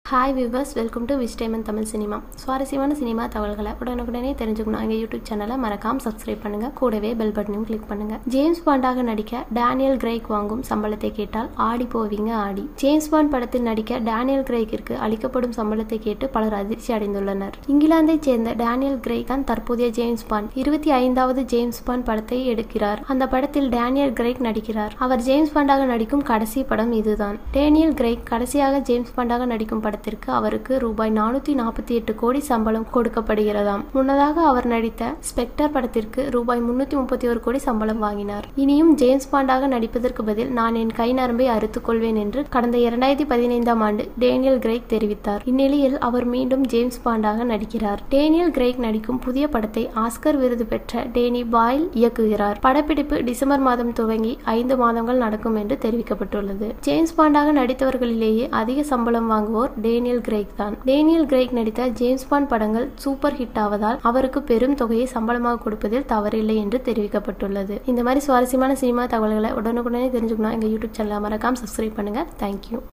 hi viewers welcome to விஸ்டேமன் Tamil cinema சுவாரஸ்யமான cinema தகவல்களை உடனுக்குடனே தெரிஞ்சுக்கணும் எங்கள் யூடியூப் சேனலை மறக்காம சப்ஸ்கிரைப் பண்ணுங்க கூடவே பெல் பட்டனையும் கிளிக் பண்ணுங்க ஜேம்ஸ் பாண்டாக நடிக்க டேனியல் கிரேக் வாங்கும் சம்பளத்தை கேட்டால் ஆடி போவீங்க ஆடி ஜேம்ஸ் பாண்ட் படத்தில் நடிக்க டேனியல் கிரேக்கிற்கு அளிக்கப்படும் சம்பளத்தை கேட்டு பலர் அதிர்ச்சி அடைந்துள்ளனர் இங்கிலாந்தைச் சேர்ந்த டேனியல் கிரேக் தான் தற்போதைய ஜேம்ஸ் பாண்ட் இருபத்தி ஐந்தாவது ஜேம்ஸ் பாண்ட் படத்தை எடுக்கிறார் அந்த படத்தில் டேனியல் கிரேக் நடிக்கிறார் அவர் ஜேம்ஸ் பாண்டாக நடிக்கும் கடைசி படம் இதுதான் டேனியல் கிரேக் கடைசியாக ஜேம்ஸ் பாண்டாக நடிக்கும் படத்திற்கு அவருக்கு ரூபாய் நானூத்தி நாற்பத்தி எட்டு கோடி சம்பளம் கொடுக்கப்படுகிறதாம் முன்னதாக அவர் நடித்த ஸ்பெக்டர் படத்திற்கு ரூபாய் முன்னூத்தி முப்பத்தி ஒரு கோடி சம்பளம் வாங்கினார் இனியும் ஜேம்ஸ் பாண்டாக நடிப்பதற்கு பதில் நான் என் கை நரம்பை அறுத்துக் கொள்வேன் என்று கடந்த இரண்டாயிரத்தி பதினைந்தாம் ஆண்டு டேனியல் கிரேக் தெரிவித்தார் இந்நிலையில் அவர் மீண்டும் ஜேம்ஸ் பாண்டாக நடிக்கிறார் டேனியல் கிரேக் நடிக்கும் புதிய படத்தை ஆஸ்கர் விருது பெற்ற டேனி பாயில் இயக்குகிறார் படப்பிடிப்பு டிசம்பர் மாதம் துவங்கி ஐந்து மாதங்கள் நடக்கும் என்று தெரிவிக்கப்பட்டுள்ளது ஜேம்ஸ் பாண்டாக நடித்தவர்களிலேயே அதிக சம்பளம் வாங்குவோர் டேனியல் கிரேக் தான் டேனியல் கிரேக் நடித்த ஜேம்ஸ் பாண்ட் படங்கள் சூப்பர் ஹிட் ஆவதால் அவருக்கு பெரும் தொகையை சம்பளமாக கொடுப்பதில் தவறில்லை என்று தெரிவிக்கப்பட்டுள்ளது இந்த மாதிரி சுவாரஸ்யமான சினிமா தகவல்களை உடனுக்குடனே தெரிஞ்சுக்கணும் எங்க யூடியூப் சேனலை மறக்காம சப்ஸ்கிரைப் பண்ணுங்க தேங்க்யூ